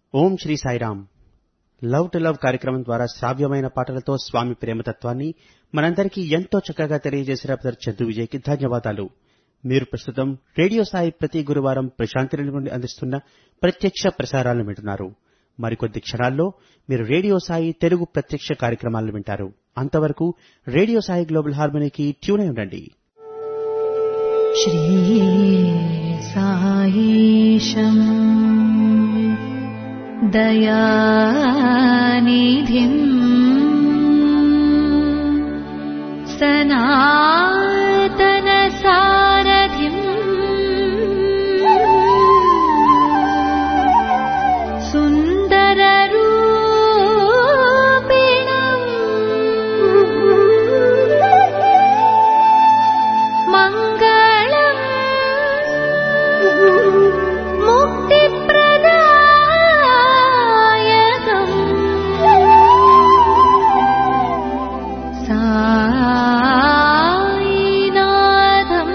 Om Sri Sairam love to love కార్యక్రమం ద్వారా శ్రావ్యమైన పాటలతో స్వామి ప్రేమతత్వాన్ని మనందరికీ ఎంతో చక్కగా తెలియజేసిన బ్రదర్ చందు విజయ్కి ధన్యవాదాలు మీరు ప్రస్తుతం రేడియో సాయి ప్రతి గురువారం ప్రశాంతి నుండి అందిస్తున్న ప్రత్యక్ష ప్రసారాలను వింటున్నారు మరికొద్ది క్షణాల్లో మీరు రేడియో సాయి తెలుగు ప్రత్యక్ష కార్యక్రమాలను వింటారు అంతవరకు రేడియో సాయి గ్లోబల్ హార్మనీకి ట్యూన్ అయి ఉండండి श्रीसायीशम् दयानिधिम् सनातनसारथिम् सुन्दररूपिणम् मङ्गलम् मुक्तिप्रदायकम् सायिनाथम्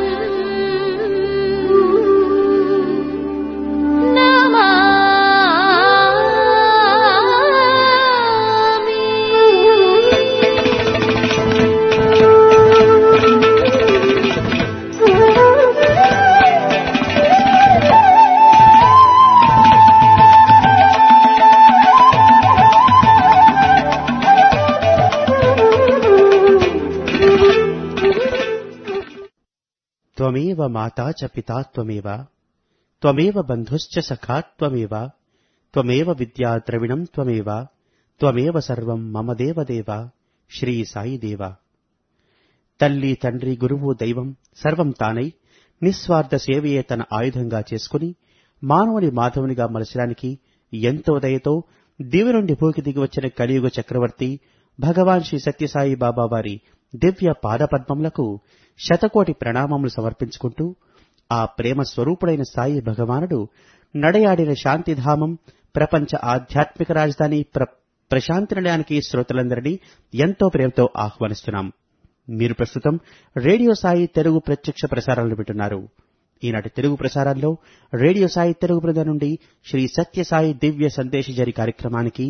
త్వమేవ మాతా చ పితా త్వమేవ త్వమేవ బంధుశ్చ సఖా త్వమేవ త్వమేవ విద్యా ద్రవిణం త్వమేవ త్వమేవ సర్వం మమ దేవదేవ శ్రీ సాయి దేవ తల్లి తండ్రి గురువు దైవం సర్వం తానై నిస్వార్థ సేవయే తన ఆయుధంగా చేసుకుని మానవుని మాధవునిగా మలచడానికి ఎంతో దయతో దివి నుండి భూకి దిగి వచ్చిన కలియుగ చక్రవర్తి భగవాన్ శ్రీ సత్యసాయి బాబా వారి దివ్య పాదపద్మములకు శతకోటి ప్రణామములు సమర్పించుకుంటూ ఆ ప్రేమ స్వరూపుడైన సాయి భగవానుడు నడయాడిన శాంతిధామం ప్రపంచ ఆధ్యాత్మిక రాజధాని ప్ర ప్రశాంతి నిలయానికి శ్రోతలందరినీ ఎంతో ప్రేమతో ఆహ్వానిస్తున్నాం మీరు ప్రస్తుతం రేడియో సాయి తెలుగు ప్రత్యక్ష ప్రసారాలను వింటున్నారు ఈనాటి తెలుగు ప్రసారాల్లో రేడియో సాయి తెలుగు బృందం నుండి శ్రీ సత్యసాయి దివ్య సందేశజరి కార్యక్రమానికి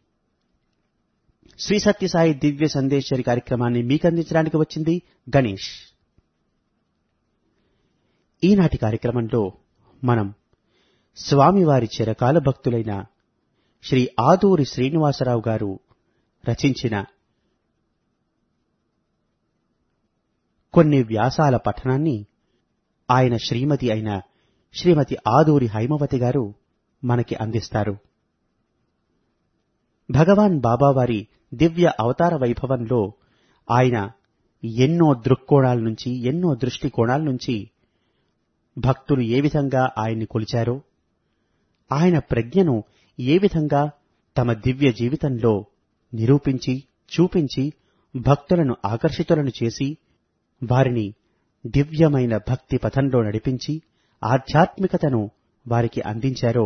శ్రీ సత్యసాయి దివ్య సందేశరి కార్యక్రమాన్ని మీకు అందించడానికి వచ్చింది గణేష్ ఈనాటి కార్యక్రమంలో మనం స్వామివారి చిరకాల భక్తులైన శ్రీ ఆదూరి శ్రీనివాసరావు గారు రచించిన కొన్ని వ్యాసాల పఠనాన్ని ఆయన శ్రీమతి అయిన శ్రీమతి ఆదూరి హైమవతి గారు మనకి అందిస్తారు భగవాన్ బాబావారి దివ్య అవతార వైభవంలో ఆయన ఎన్నో దృక్కోణాల నుంచి ఎన్నో దృష్టికోణాల నుంచి భక్తులు ఏ విధంగా ఆయన్ని కొలిచారో ఆయన ప్రజ్ఞను ఏ విధంగా తమ దివ్య జీవితంలో నిరూపించి చూపించి భక్తులను ఆకర్షితులను చేసి వారిని దివ్యమైన భక్తి పథంలో నడిపించి ఆధ్యాత్మికతను వారికి అందించారో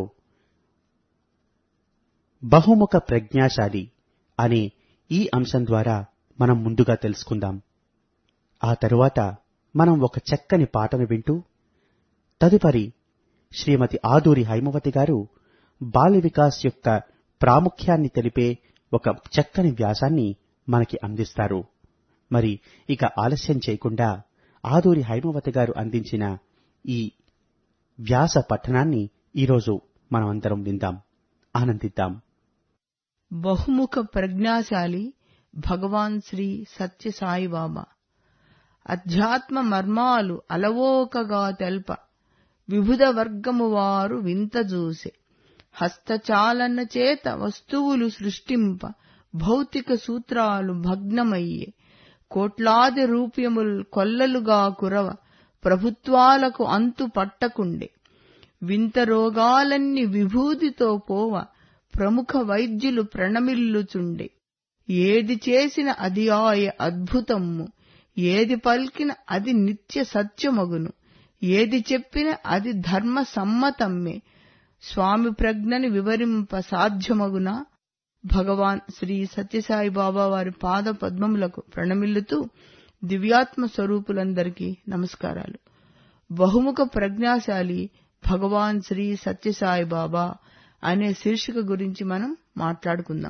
బహుముఖ ప్రజ్ఞాశాలి అనే ఈ అంశం ద్వారా మనం ముందుగా తెలుసుకుందాం ఆ తరువాత మనం ఒక చక్కని పాటను వింటూ తదుపరి శ్రీమతి ఆదూరి హైమవతి గారు బాల్య వికాస్ యొక్క ప్రాముఖ్యాన్ని తెలిపే ఒక చక్కని వ్యాసాన్ని మనకి అందిస్తారు మరి ఇక ఆలస్యం చేయకుండా ఆదూరి హైమవతి గారు అందించిన ఈ వ్యాస పఠనాన్ని ఈరోజు మనమందరం విందాం ఆనందిద్దాం బహుముఖ ప్రజ్ఞాశాలి భగవాన్ శ్రీ సత్య సాయిబాబా అధ్యాత్మ మర్మాలు అలవోకగా తెల్ప విభుద వర్గము వారు వింతజూసె హస్తచాలన చేత వస్తువులు సృష్టింప భౌతిక సూత్రాలు భగ్నమయ్యే కోట్లాది రూప్యముల్ కొల్లలుగా కురవ ప్రభుత్వాలకు అంతు పట్టకుండే వింత రోగాలన్నీ విభూతితో పోవ ప్రముఖ వైద్యులు ప్రణమిల్లుచుండే ఏది చేసిన అది ఆయ అద్భుతమ్ము ఏది పల్కిన అది నిత్య సత్యమగును ఏది చెప్పిన అది ధర్మ సమ్మతమ్మే స్వామి ప్రజ్ఞని వివరింప సాధ్యమగునా భగవాన్ శ్రీ సత్యసాయి బాబా వారి పాద పద్మములకు ప్రణమిల్లుతూ దివ్యాత్మ స్వరూపులందరికీ నమస్కారాలు బహుముఖ ప్రజ్ఞాశాలి భగవాన్ శ్రీ సత్యసాయి బాబా అనే శీర్షిక గురించి మనం మాట్లాడుకుందాం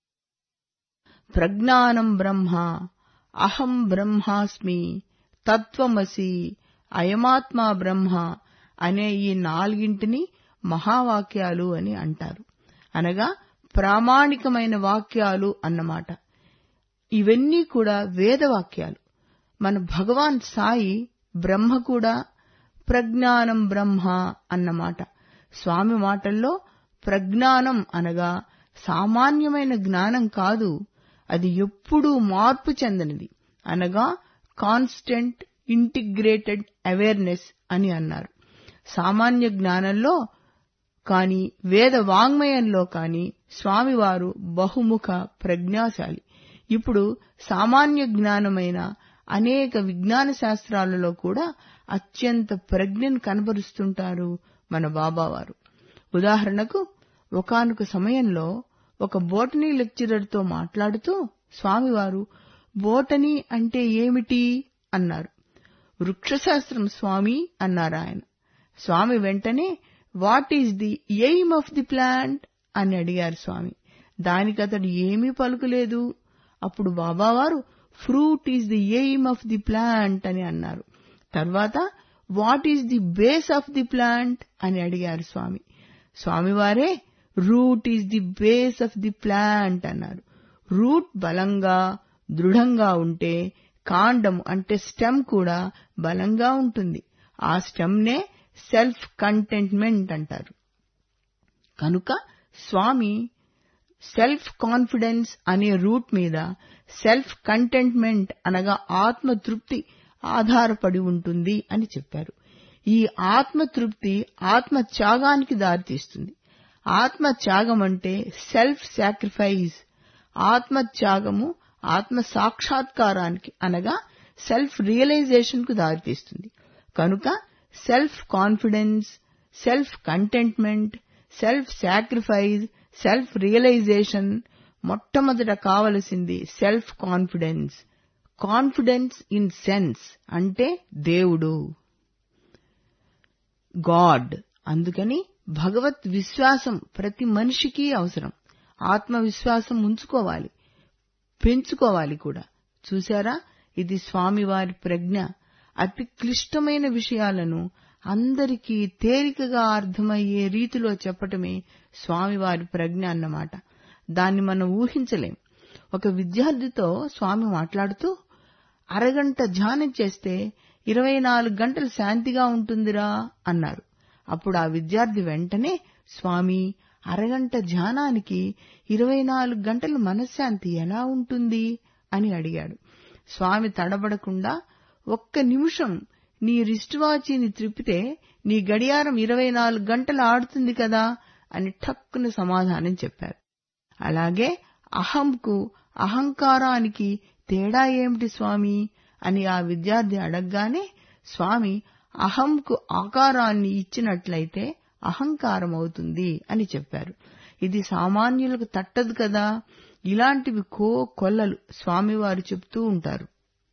ప్రజ్ఞానం బ్రహ్మ అహం బ్రహ్మాస్మి తత్వమసి అయమాత్మా బ్రహ్మ అనే ఈ నాలుగింటిని మహావాక్యాలు అని అంటారు అనగా ప్రామాణికమైన వాక్యాలు అన్నమాట ఇవన్నీ కూడా వేదవాక్యాలు మన భగవాన్ సాయి బ్రహ్మ కూడా ప్రజ్ఞానం బ్రహ్మ అన్నమాట స్వామి మాటల్లో ప్రజ్ఞానం అనగా సామాన్యమైన జ్ఞానం కాదు అది ఎప్పుడూ మార్పు చెందనిది అనగా కాన్స్టెంట్ ఇంటిగ్రేటెడ్ అవేర్నెస్ అని అన్నారు సామాన్య జ్ఞానంలో కాని వేద వాంగ్మయంలో కాని స్వామివారు బహుముఖ ప్రజ్ఞాశాలి ఇప్పుడు సామాన్య జ్ఞానమైన అనేక విజ్ఞాన శాస్త్రాలలో కూడా అత్యంత ప్రజ్ఞను కనబరుస్తుంటారు మన బాబావారు ఉదాహరణకు ఒకానొక సమయంలో ఒక బోటనీ లెక్చరర్తో మాట్లాడుతూ స్వామివారు బోటనీ అంటే ఏమిటి అన్నారు వృక్షశాస్త్రం స్వామి అన్నారు ఆయన స్వామి వెంటనే what is the aim of the plant అని అడిగారు స్వామి దానికతడు ఏమీ పలుకులేదు అప్పుడు బాబావారు fruit is the aim of the plant అని అన్నారు తర్వాత what is the base of the plant అని అడిగారు స్వామి స్వామివారే root is the base of the plant అన్నారు రూట్ బలంగా దృఢంగా ఉంటే కాండం అంటే స్టెమ్ కూడా బలంగా ఉంటుంది ఆ స్టెమ్నే సెల్ఫ్ కంటెంట్మెంట్ అంటారు కనుక స్వామి సెల్ఫ్ కాన్ఫిడెన్స్ అనే రూట్ మీద సెల్ఫ్ కంటెంట్మెంట్ అనగా ఆత్మతృప్తి ఆధారపడి ఉంటుంది అని చెప్పారు ఈ ఆత్మతృప్తి ఆత్మ త్యాగానికి దారితీస్తుంది ఆత్మ త్యాగం అంటే సెల్ఫ్ సాక్రిఫైస్ ఆత్మ త్యాగము ఆత్మ సాక్షాత్కారానికి అనగా సెల్ఫ్ రియలైజేషన్ కు దారితీస్తుంది కనుక self confidence self contentment self sacrifice self realisation మొట్టమొదట కావలసింది self confidence confidence in sense అంటే దేవుడు గాడ్ అందుకని భగవత్ విశ్వాసం ప్రతి మనిషికి అవసరం ఆత్మవిశ్వాసం ఉంచుకోవాలి పెంచుకోవాలి కూడా చూశారా ఇది స్వామివారి ప్రజ్ఞ అతి క్లిష్టమైన విషయాలను అందరికీ తేలికగా అర్థమయ్యే రీతిలో చెప్పటమే స్వామివారి ప్రజ్ఞ అన్నమాట దాన్ని మనం ఊహించలేం ఒక విద్యార్థితో స్వామి మాట్లాడుతూ అరగంట ధ్యానం చేస్తే ఇరవై నాలుగు గంటలు శాంతిగా ఉంటుందిరా అన్నారు అప్పుడు ఆ విద్యార్థి వెంటనే స్వామి అరగంట ధ్యానానికి ఇరవై నాలుగు గంటల మనశ్శాంతి ఎలా ఉంటుంది అని అడిగాడు స్వామి తడబడకుండా ఒక్క నిమిషం నీ రిస్ట్ వాచీని త్రిప్పితే నీ గడియారం ఇరవై నాలుగు గంటలు ఆడుతుంది కదా అని ఠక్కున సమాధానం చెప్పారు అలాగే అహంకు అహంకారానికి తేడా ఏమిటి స్వామి అని ఆ విద్యార్థి అడగగానే స్వామి అహంకు ఆకారాన్ని ఇచ్చినట్లయితే అహంకారం అవుతుంది అని చెప్పారు ఇది సామాన్యులకు తట్టదు కదా ఇలాంటివి కో కొల్లలు స్వామివారు చెప్తూ ఉంటారు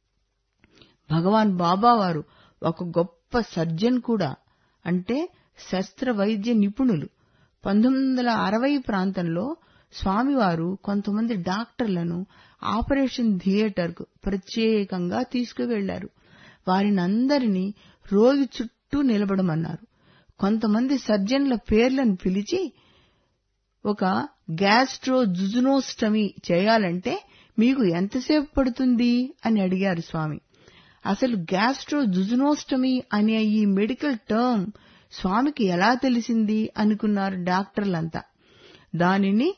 భగవాన్ బాబావారు ఒక గొప్ప సర్జన్ కూడా అంటే శస్త్ర వైద్య నిపుణులు పంతొమ్మిది వందల అరవై ప్రాంతంలో స్వామివారు కొంతమంది డాక్టర్లను ఆపరేషన్ థియేటర్కు ప్రత్యేకంగా తీసుకువెళ్లారు వారినందరినీ రోగి చుట్టూ నిలబడమన్నారు కొంతమంది సర్జన్ల పేర్లను పిలిచి ఒక గ్యాస్ట్రో జుజునోస్టమీ చేయాలంటే మీకు ఎంతసేపు పడుతుంది అని అడిగారు స్వామి అసలు గ్యాస్ట్రో జుజునోస్టమీ అనే ఈ మెడికల్ టర్మ్ స్వామికి ఎలా తెలిసింది అనుకున్నారు డాక్టర్లంతా దానిని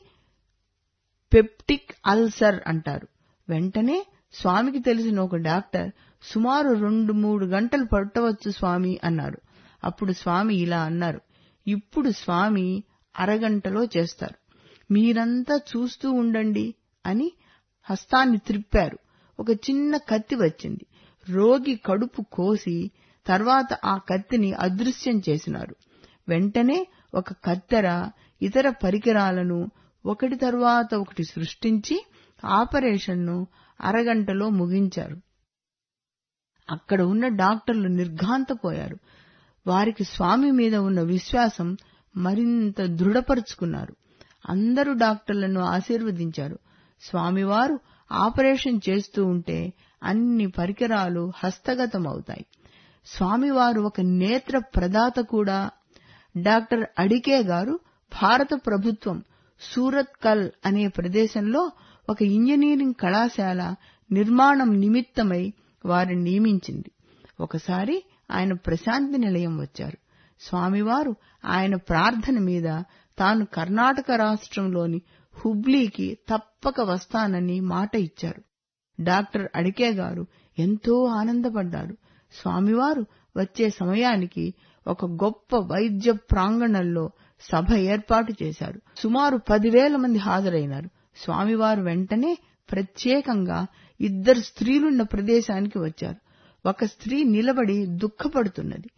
పెప్టిక్ అల్సర్ అంటారు వెంటనే స్వామికి తెలిసిన ఒక డాక్టర్ సుమారు రెండు మూడు గంటలు పట్టవచ్చు స్వామి అన్నారు అప్పుడు స్వామి ఇలా అన్నారు ఇప్పుడు స్వామి అరగంటలో చేస్తారు మీరంతా చూస్తూ ఉండండి అని హస్తాన్ని త్రిప్పారు ఒక చిన్న కత్తి వచ్చింది రోగి కడుపు కోసి తర్వాత ఆ కత్తిని అదృశ్యం చేసినారు వెంటనే ఒక కత్తెర ఇతర పరికరాలను ఒకటి తరువాత ఒకటి సృష్టించి ఆపరేషన్ను అరగంటలో ముగించారు అక్కడ ఉన్న డాక్టర్లు నిర్ఘాంతపోయారు వారికి స్వామి మీద ఉన్న విశ్వాసం మరింత దృఢపరుచుకున్నారు అందరూ డాక్టర్లను ఆశీర్వదించారు స్వామివారు ఆపరేషన్ చేస్తూ ఉంటే అన్ని పరికరాలు హస్తగతమవుతాయి స్వామివారు ఒక నేత్ర ప్రదాత కూడా డాక్టర్ అడికే గారు భారత ప్రభుత్వం సూరత్ కల్ అనే ప్రదేశంలో ఒక ఇంజనీరింగ్ కళాశాల నిర్మాణం నిమిత్తమై వారిని నియమించింది ఒకసారి ఆయన ప్రశాంతి నిలయం వచ్చారు స్వామివారు ఆయన ప్రార్థన మీద తాను కర్ణాటక రాష్ట్రంలోని హుబ్లీకి తప్పక వస్తానని మాట ఇచ్చారు డాక్టర్ అడికే గారు ఎంతో ఆనందపడ్డారు స్వామివారు వచ్చే సమయానికి ఒక గొప్ప వైద్య ప్రాంగణంలో సభ ఏర్పాటు చేశారు సుమారు పదివేల మంది హాజరైనారు స్వామివారు వెంటనే ప్రత్యేకంగా ఇద్దరు స్త్రీలున్న ప్రదేశానికి వచ్చారు ఒక స్త్రీ నిలబడి దుఃఖపడుతున్నది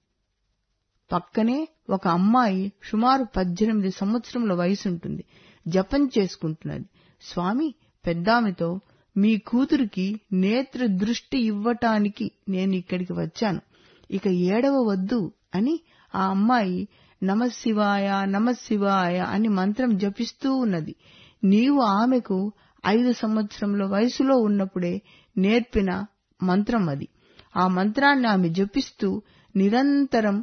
పక్కనే ఒక అమ్మాయి సుమారు పద్దెనిమిది సంవత్సరముల వయసుంటుంది జపం చేసుకుంటున్నది స్వామి పెద్దామెతో మీ కూతురికి నేత్ర దృష్టి ఇవ్వటానికి నేను ఇక్కడికి వచ్చాను ఇక ఏడవ వద్దు అని ఆ అమ్మాయి నమశివాయ నమశివాయ అని మంత్రం జపిస్తూ ఉన్నది నీవు ఆమెకు ఐదు సంవత్సరముల వయసులో ఉన్నప్పుడే నేర్పిన మంత్రం అది ఆ మంత్రాన్ని ఆమె జపిస్తూ నిరంతరం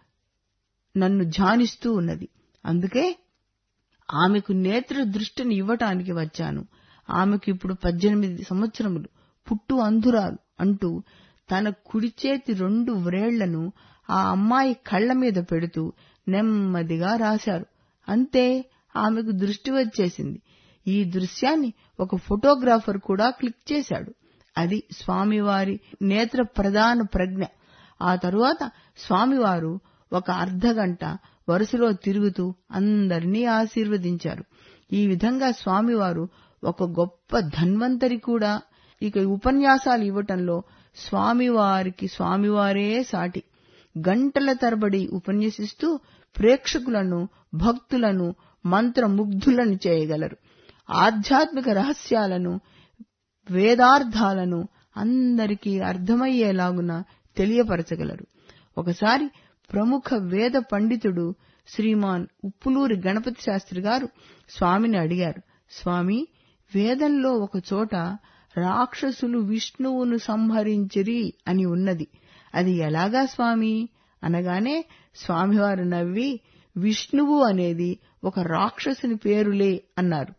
నన్ను ధ్యానిస్తూ ఉన్నది అందుకే ఆమెకు నేత్ర దృష్టిని ఇవ్వటానికి వచ్చాను ఆమెకు ఇప్పుడు పద్దెనిమిది సంవత్సరములు పుట్టు అంధురాలు అంటూ తన కుడి చేతి రెండు వ్రేళ్లను ఆ అమ్మాయి కళ్ల మీద పెడుతూ నెమ్మదిగా రాశారు అంతే ఆమెకు దృష్టి వచ్చేసింది ఈ దృశ్యాన్ని ఒక ఫోటోగ్రాఫర్ కూడా క్లిక్ చేశాడు అది స్వామివారి నేత్ర ప్రధాన ప్రజ్ఞ ఆ తరువాత స్వామివారు ఒక అర్ధగంట వరుసలో తిరుగుతూ అందరినీ ఆశీర్వదించారు ఈ విధంగా స్వామివారు ఒక గొప్ప ధన్వంతరి కూడా ఇక ఉపన్యాసాలు ఇవ్వటంలో స్వామివారికి స్వామివారే సాటి గంటల తరబడి ఉపన్యసిస్తూ ప్రేక్షకులను భక్తులను మంత్రముగ్ధులను చేయగలరు ఆధ్యాత్మిక రహస్యాలను వేదార్థాలను అందరికీ అర్థమయ్యేలాగున తెలియపరచగలరు ఒకసారి ప్రముఖ వేద పండితుడు శ్రీమాన్ ఉప్పులూరి గణపతి శాస్త్రి గారు స్వామిని అడిగారు స్వామి వేదంలో ఒక చోట రాక్షసులు విష్ణువును సంహరించిరి అని ఉన్నది అది ఎలాగా స్వామి అనగానే స్వామివారు నవ్వి విష్ణువు అనేది ఒక రాక్షసుని పేరులే అన్నారు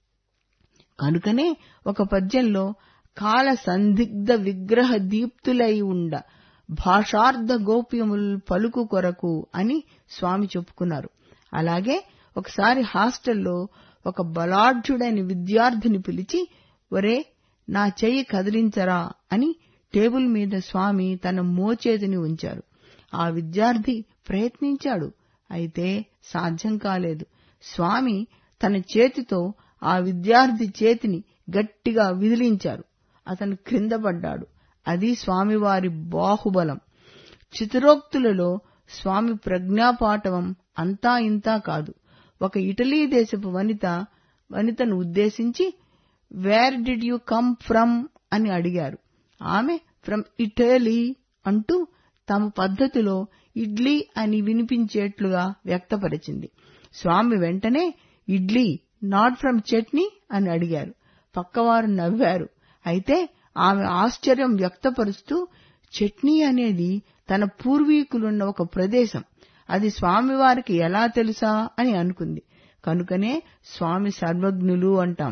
కనుకనే ఒక పద్యంలో కాల సందిగ్ధ విగ్రహ దీప్తులై ఉండ భాషార్థ గోప్యముల్ పలుకు కొరకు అని స్వామి చెప్పుకున్నారు అలాగే ఒకసారి హాస్టల్లో ఒక బలాఢ్యుడైన విద్యార్థిని పిలిచి ఒరే నా చెయ్యి కదిలించరా అని టేబుల్ మీద స్వామి తన మోచేతిని ఉంచారు ఆ విద్యార్థి ప్రయత్నించాడు అయితే సాధ్యం కాలేదు స్వామి తన చేతితో ఆ విద్యార్థి చేతిని గట్టిగా విదిలించారు అతను క్రింద పడ్డాడు అది స్వామివారి బాహుబలం చితురోక్తులలో స్వామి ప్రజ్ఞాపాటవం అంతా ఇంతా కాదు ఒక ఇటలీ దేశపు వనిత వనితను ఉద్దేశించి where did you come from అని అడిగారు ఆమె ఫ్రమ్ ఇటలీ అంటూ తమ పద్ధతిలో ఇడ్లీ అని వినిపించేట్లుగా వ్యక్తపరిచింది స్వామి వెంటనే ఇడ్లీ నాట్ ఫ్రమ్ చట్నీ అని అడిగారు పక్కవారు నవ్వారు అయితే ఆమె ఆశ్చర్యం వ్యక్తపరుస్తూ చట్నీ అనేది తన పూర్వీకులున్న ఒక ప్రదేశం అది స్వామివారికి ఎలా తెలుసా అని అనుకుంది కనుకనే స్వామి సర్వజ్ఞులు అంటాం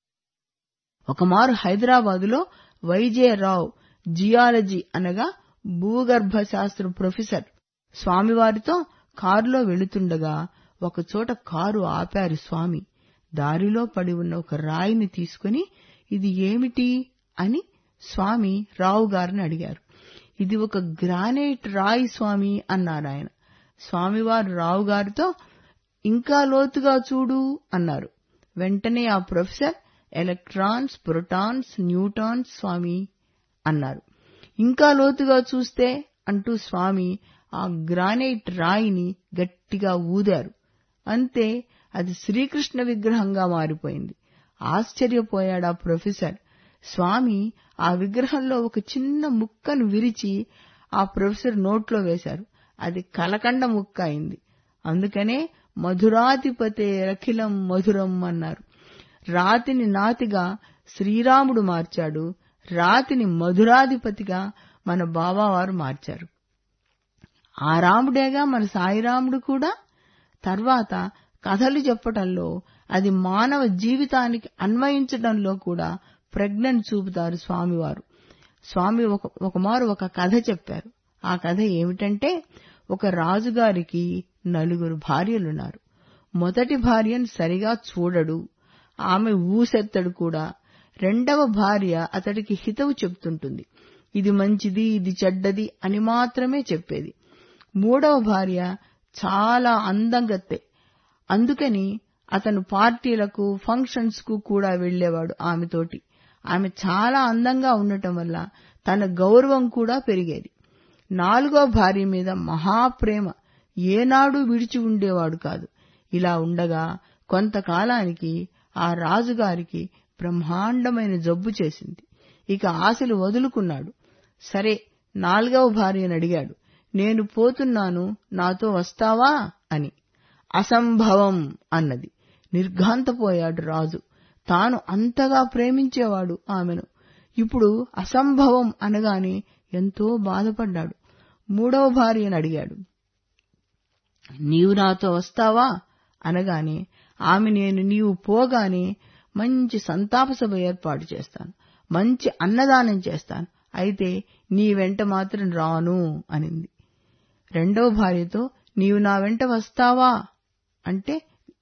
ఒకమారు హైదరాబాదులో వైజయరావు జియాలజీ అనగా భూగర్భ శాస్త్ర ప్రొఫెసర్ స్వామివారితో కారులో వెళుతుండగా ఒకచోట కారు ఆపారు స్వామి దారిలో పడి ఉన్న ఒక రాయిని తీసుకుని ఇది ఏమిటి అని స్వామి రావు గారిని అడిగారు ఇది ఒక గ్రానైట్ రాయి స్వామి అన్నారు ఆయన స్వామివారు రావు గారితో ఇంకా లోతుగా చూడు అన్నారు వెంటనే ఆ ప్రొఫెసర్ ఎలక్ట్రాన్స్ ప్రోటాన్స్ న్యూటాన్స్ స్వామి అన్నారు ఇంకా లోతుగా చూస్తే అంటూ స్వామి ఆ గ్రానైట్ రాయిని గట్టిగా ఊదారు అంతే అది శ్రీకృష్ణ విగ్రహంగా మారిపోయింది ఆశ్చర్యపోయాడు ఆ ప్రొఫెసర్ స్వామి ఆ విగ్రహంలో ఒక చిన్న ముక్కను విరిచి ఆ ప్రొఫెసర్ నోట్లో వేశారు అది కలకండ ముక్క అయింది అందుకనే మధురాధిపతే రఖిలం మధురం అన్నారు రాతిని నాతిగా శ్రీరాముడు మార్చాడు రాతిని మధురాధిపతిగా మన బాబావారు మార్చారు ఆ రాముడేగా మన సాయిరాముడు కూడా తర్వాత కథలు చెప్పటంలో అది మానవ జీవితానికి అన్వయించడంలో కూడా ప్రజ్ఞను చూపుతారు స్వామివారు స్వామి ఒక ఒకమారు ఒక కథ చెప్పారు ఆ కథ ఏమిటంటే ఒక రాజుగారికి నలుగురు భార్యలున్నారు మొదటి భార్యను సరిగా చూడడు ఆమె ఊసెత్తడు కూడా రెండవ భార్య అతడికి హితవు చెప్తుంటుంది ఇది మంచిది ఇది చెడ్డది అని మాత్రమే చెప్పేది మూడవ భార్య చాలా అందంగత్తె అందుకని అతను పార్టీలకు ఫంక్షన్స్ కు కూడా వెళ్లేవాడు ఆమెతోటి ఆమె చాలా అందంగా ఉండటం వల్ల తన గౌరవం కూడా పెరిగేది నాలుగో భార్య మీద మహాప్రేమ ఏనాడు విడిచి ఉండేవాడు కాదు ఇలా ఉండగా కొంతకాలానికి ఆ రాజుగారికి బ్రహ్మాండమైన జబ్బు చేసింది ఇక ఆశలు వదులుకున్నాడు సరే నాలుగవ భార్యను అడిగాడు నేను పోతున్నాను నాతో వస్తావా అని అసంభవం అన్నది నిర్ఘాంతపోయాడు రాజు తాను అంతగా ప్రేమించేవాడు ఆమెను ఇప్పుడు అసంభవం అనగానే ఎంతో బాధపడ్డాడు మూడవ భార్యను అడిగాడు నీవు నాతో వస్తావా అనగానే ఆమె నేను నీవు పోగానే మంచి సంతాప సభ ఏర్పాటు చేస్తాను మంచి అన్నదానం చేస్తాను అయితే నీ వెంట మాత్రం రాను అనింది రెండవ భార్యతో నీవు నా వెంట వస్తావా అంటే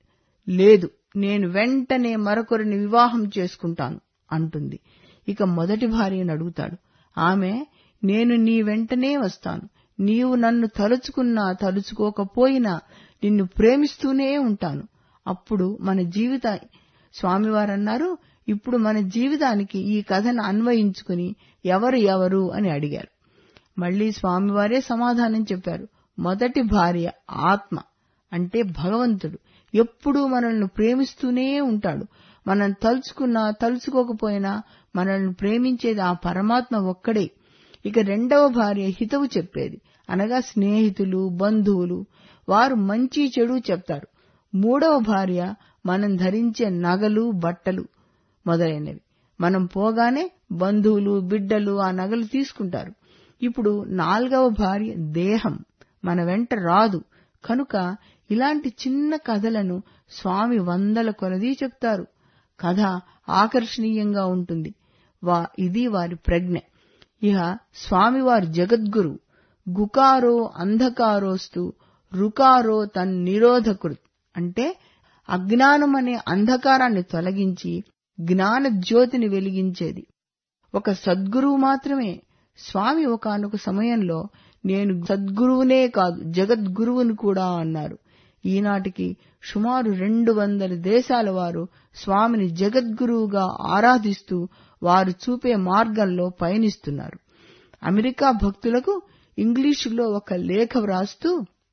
లేదు నేను వెంటనే మరొకరిని వివాహం చేసుకుంటాను అంటుంది ఇక మొదటి భార్యను అడుగుతాడు ఆమె నేను నీ వెంటనే వస్తాను నీవు నన్ను తలుచుకున్నా తలుచుకోకపోయినా నిన్ను ప్రేమిస్తూనే ఉంటాను అప్పుడు మన జీవిత స్వామివారన్నారు ఇప్పుడు మన జీవితానికి ఈ కథను అన్వయించుకుని ఎవరు ఎవరు అని అడిగారు మళ్లీ స్వామివారే సమాధానం చెప్పారు మొదటి భార్య ఆత్మ అంటే భగవంతుడు ఎప్పుడూ మనల్ని ప్రేమిస్తూనే ఉంటాడు మనం తలుచుకున్నా తలుచుకోకపోయినా మనల్ని ప్రేమించేది ఆ పరమాత్మ ఒక్కడే ఇక రెండవ భార్య హితవు చెప్పేది అనగా స్నేహితులు బంధువులు వారు మంచి చెడు చెప్తారు మూడవ భార్య మనం ధరించే నగలు బట్టలు మొదలైనవి మనం పోగానే బంధువులు బిడ్డలు ఆ నగలు తీసుకుంటారు ఇప్పుడు నాలుగవ భార్య దేహం మన వెంట రాదు కనుక ఇలాంటి చిన్న కథలను స్వామి వందల కొలదీ చెప్తారు కథ ఆకర్షణీయంగా ఉంటుంది వా ఇది వారి ప్రజ్ఞ ఇహ స్వామివారు జగద్గురు గుకారో అంధకారోస్తు రుకారో తన్ నిరోధకృత్ అంటే అజ్ఞానం అనే అంధకారాన్ని తొలగించి జ్ఞాన జ్యోతిని వెలిగించేది ఒక సద్గురువు మాత్రమే స్వామి ఒకనొక సమయంలో నేను సద్గురువునే కాదు జగద్గురువుని కూడా అన్నారు ఈనాటికి సుమారు రెండు వందల దేశాల వారు స్వామిని జగద్గురువుగా ఆరాధిస్తూ వారు చూపే మార్గంలో పయనిస్తున్నారు అమెరికా భక్తులకు ఇంగ్లీషులో ఒక లేఖ వ్రాస్తూ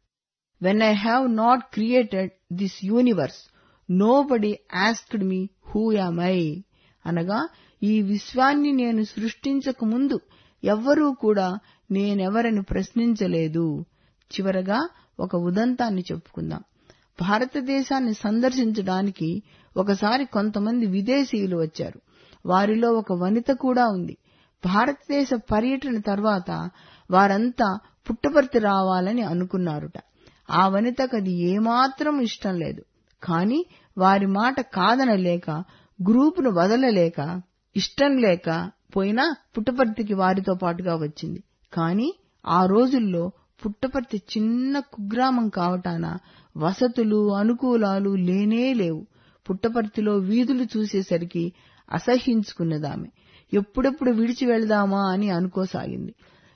when I have not created this universe nobody asked me who am I అనగా ఈ విశ్వాన్ని నేను సృష్టించక ముందు ఎవ్వరూ కూడా నేనెవరని ప్రశ్నించలేదు చివరగా ఒక ఉదంతాన్ని చెప్పుకుందాం భారతదేశాన్ని సందర్శించడానికి ఒకసారి కొంతమంది విదేశీయులు వచ్చారు వారిలో ఒక వనిత కూడా ఉంది భారతదేశ పర్యటన తర్వాత వారంతా పుట్టపర్తి రావాలని అనుకున్నారుట ఆ వనితకు అది ఏమాత్రం ఇష్టం లేదు కాని వారి మాట కాదనలేక గ్రూపును వదలలేక ఇష్టం లేక పోయినా పుట్టపర్తికి వారితో పాటుగా వచ్చింది కాని ఆ రోజుల్లో పుట్టపర్తి చిన్న కుగ్రామం కావటాన వసతులు అనుకూలాలు లేనే లేవు పుట్టపర్తిలో వీధులు చూసేసరికి అసహ్యించుకున్నదామె ఎప్పుడెప్పుడు విడిచి వెళదామా అని అనుకోసాగింది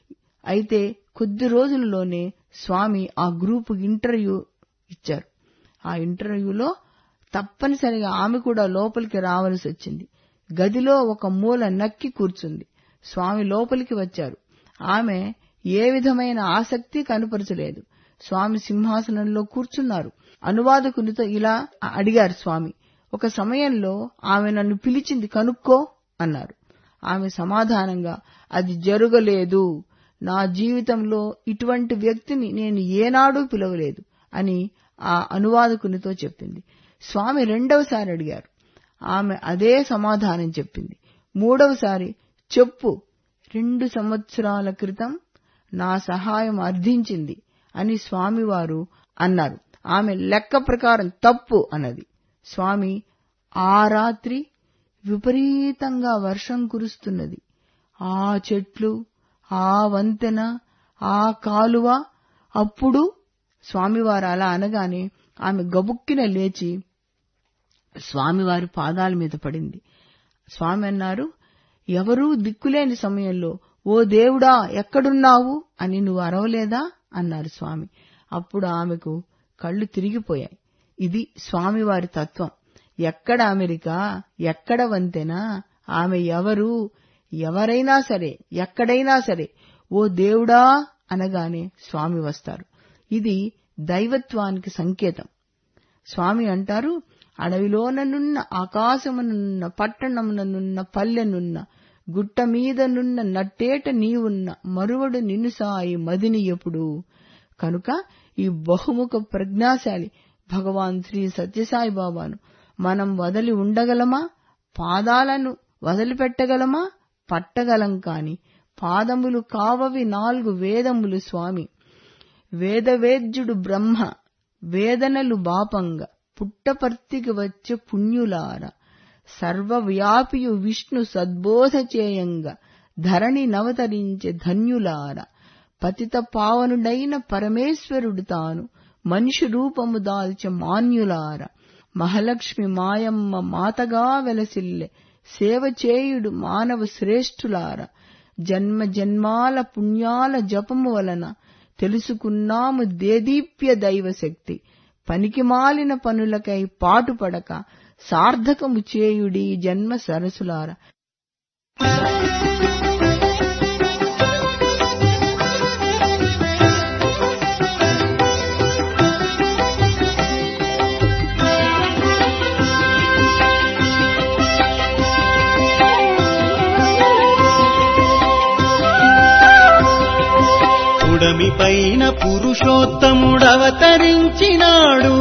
అయితే కొద్ది రోజుల్లోనే స్వామి ఆ గ్రూపు ఇంటర్వ్యూ ఇచ్చారు ఆ ఇంటర్వ్యూలో తప్పనిసరిగా ఆమె కూడా లోపలికి రావలసి వచ్చింది గదిలో ఒక మూల నక్కి కూర్చుంది స్వామి లోపలికి వచ్చారు ఆమె ఏ విధమైన ఆసక్తి కనుపరచలేదు స్వామి సింహాసనంలో కూర్చున్నారు అనువాదకునితో ఇలా అడిగారు స్వామి ఒక సమయంలో ఆమె నన్ను పిలిచింది కనుక్కో అన్నారు ఆమె సమాధానంగా అది జరగలేదు నా జీవితంలో ఇటువంటి వ్యక్తిని నేను ఏనాడూ పిలవలేదు అని ఆ అనువాదకునితో చెప్పింది స్వామి రెండవసారి అడిగారు ఆమె అదే సమాధానం చెప్పింది మూడవసారి చెప్పు రెండు సంవత్సరాల క్రితం నా సహాయం అర్థించింది అని స్వామివారు అన్నారు ఆమె లెక్క ప్రకారం తప్పు అన్నది స్వామి ఆ రాత్రి విపరీతంగా వర్షం కురుస్తున్నది ఆ చెట్లు ఆ వంతెన ఆ కాలువ అప్పుడు స్వామివారు అలా అనగానే ఆమె గబుక్కిన లేచి స్వామివారి పాదాల మీద పడింది స్వామి అన్నారు ఎవరూ దిక్కులేని సమయంలో ఓ దేవుడా ఎక్కడున్నావు అని నువ్వు అరవలేదా అన్నారు స్వామి అప్పుడు ఆమెకు కళ్ళు తిరిగిపోయాయి ఇది స్వామివారి తత్వం ఎక్కడ అమెరికా ఎక్కడ వంతెన ఆమె ఎవరు ఎవరైనా సరే ఎక్కడైనా సరే ఓ దేవుడా అనగానే స్వామి వస్తారు ఇది దైవత్వానికి సంకేతం స్వామి అంటారు అడవిలోననున్న ఆకాశమునున్న పట్టణముననున్న పల్లెనున్న గుట్ట మీదనున్న నట్టేట నీవున్న మరువడు నిన్ను సాయి మదిని ఎప్పుడు కనుక ఈ బహుముఖ ప్రజ్ఞాశాలి భగవాన్ శ్రీ సత్యసాయి బాబాను మనం వదిలి ఉండగలమా పాదాలను వదిలిపెట్టగలమా పట్టగలం కాని పాదములు కావవి నాలుగు వేదములు స్వామి వేదవేద్యుడు బ్రహ్మ వేదనలు బాపంగ పుట్టపర్తికి వచ్చే పుణ్యులార సర్వవ్యాపియు విష్ణు సద్బోధ చేయంగ ధరణి నవతరించే ధన్యులార పతిత పావనుడైన పరమేశ్వరుడు తాను మనిషి రూపము దాల్చె మాన్యులార మహాలక్ష్మి మాయమ్మ మాతగా వెలసిల్లె సేవ చేయుడు మానవ శ్రేష్ఠులార జన్మ జన్మాల పుణ్యాల జపము వలన తెలుసుకున్నాము దేదీప్య దైవశక్తి పనికి మాలిన పనులకై పాటుపడక సార్థకము చేయుడి జన్మ సరసులార పుడమి పైన పురుషోత్తముడవతరించినాడు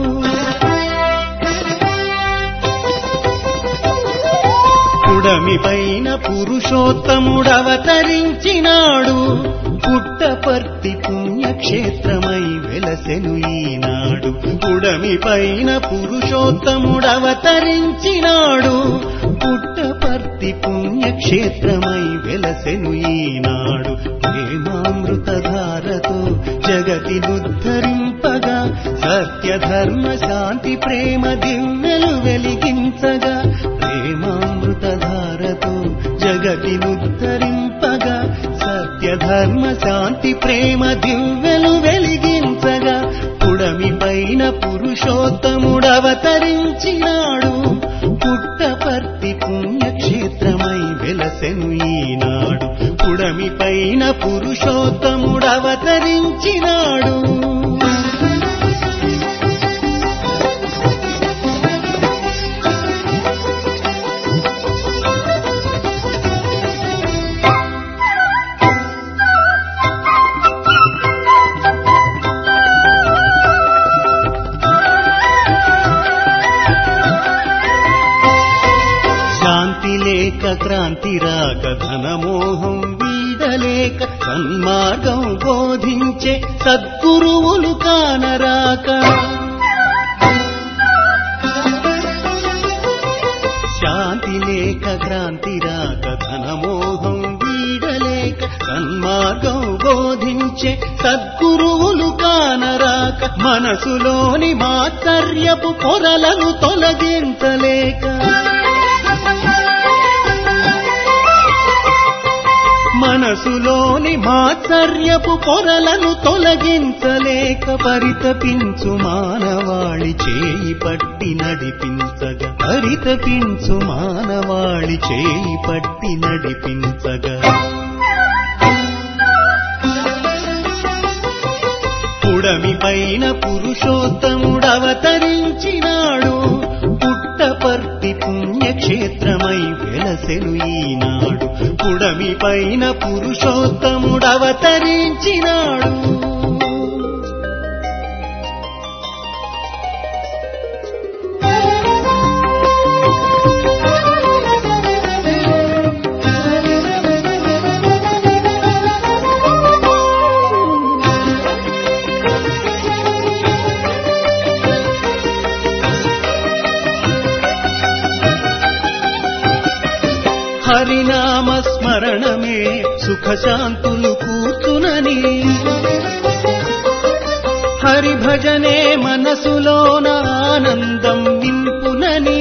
పుడమి పైన పురుషోత్తముడవతరించినాడు పుట్టపర్తి పుణ్యక్షేత్రమై వెలసెను ఈనాడు పుడమి పైన పురుషోత్తముడవతరించినాడు పుట్టపర్తి పుణ్యక్షేత్రమై వెలసెను ఈనాడు ప్రేమామృతధారతో జగతినుద్ధరింపగా సత్యధర్మ శాంతి ప్రేమ దివ్యలు వెలిగించగా ప్రేమామృతధారతో జగతినుద్ధరింపగా సత్యధర్మ శాంతి ప్రేమ దివ్యలు వెలిగించగా పుడమి పైన పురుషోత్తముడవతరించినాడు పుట్టపర్తి పుణ్యక్షేత్రమై వెలసెను ఈనాడు పుడమి పైన పురుషోత్తముడవతరించినాడు శాంతి లేక క్రాంతి రాక ధనమోహం వీడలేక సన్మార్గం బోధించే సద్గురువులు కానరాక శాంతి లేక క్రాంతి రాక ధనమోహం వీడలేక సన్మార్గం బోధించే సద్గురువులు కానరాక మనసులోని మాత్సర్యపు పొరలను తొలగించలేక మనసులోని మాత్సర్యపు పొరలను తొలగించలేక పరితపించు మానవాళి చేయి పట్టి నడిపించగా పరితపించు మానవాళి చేయి పట్టి నడిపించగా పుడమి పైన పురుషోత్తముడవతరించినాడు పుట్టపర్తి పుణ్యక్షేత్రమై వెలసెను ఈనాడు పుడమి పైన పురుషోత్తముడవతరించినాడు హరినామ స్మరణమే సుఖశాంతులు కూర్చునని హరి భజనే మనసులోన ఆనందం నింపునని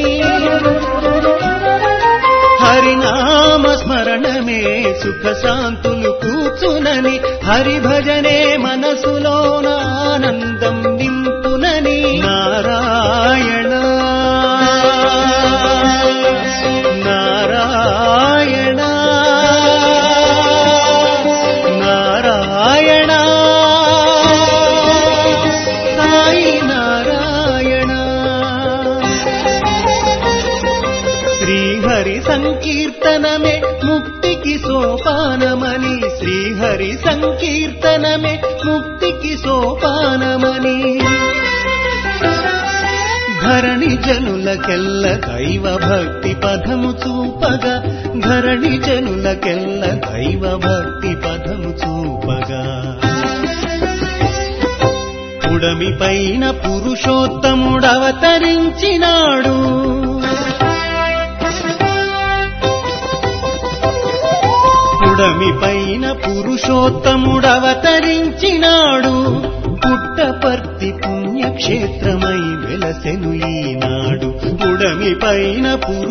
హరినామ స్మరణమే సుఖశాంతులు కూర్చునని హరి భజనే మనసులోన ఆనందం నింపునని నారాయణ నారాయణ నారాయణ సాయి నారాయణ శ్రీహరి సంకీర్తనమే ముక్తికి సోపానమని శ్రీహరి సంకీర్తనమే ముక్తికి సోపానమని ధరణి జనులకెల్ల దైవ భక్తి పదము చూపగా ధరణి జనులకెల్ల దైవ భక్తి పదము చూపగా పుడమి పైన పురుషోత్తముడవతరించినాడు పుడమి పైన పురుషోత్తముడవతరించినాడు పుట్టపర్తి పుణ్యక్షేత్రమై వెలసెను ఈనాడు పుడమి పైన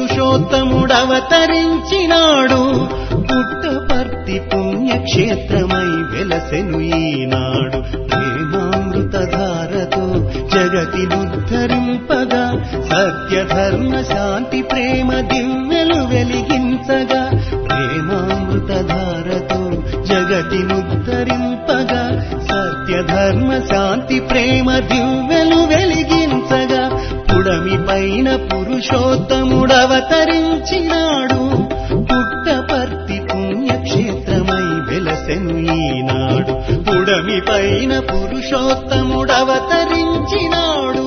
పురుషోత్తముడవతరించినాడు పుట్టపర్తి పుణ్యక్షేత్రమై వెలసెను ఈనాడు ప్రేమామృతధారతో జగతినుద్ధరింపగా సత్యధర్మ శాంతి ప్రేమ దివ్యలు వెలిగించగా ప్రేమామృతధారతో జగతినుద్ధరింపగా సత్యధర్మ శాంతి ప్రేమ దివ్యలు వెలిగించగా పుడమి పైన పురుషోత్తముడవతరించినాడు పుట్టపర్తి పుణ్యక్షేత్రమై వెలసెను ఈనాడు పుడమి పైన పురుషోత్తముడవతరించినాడు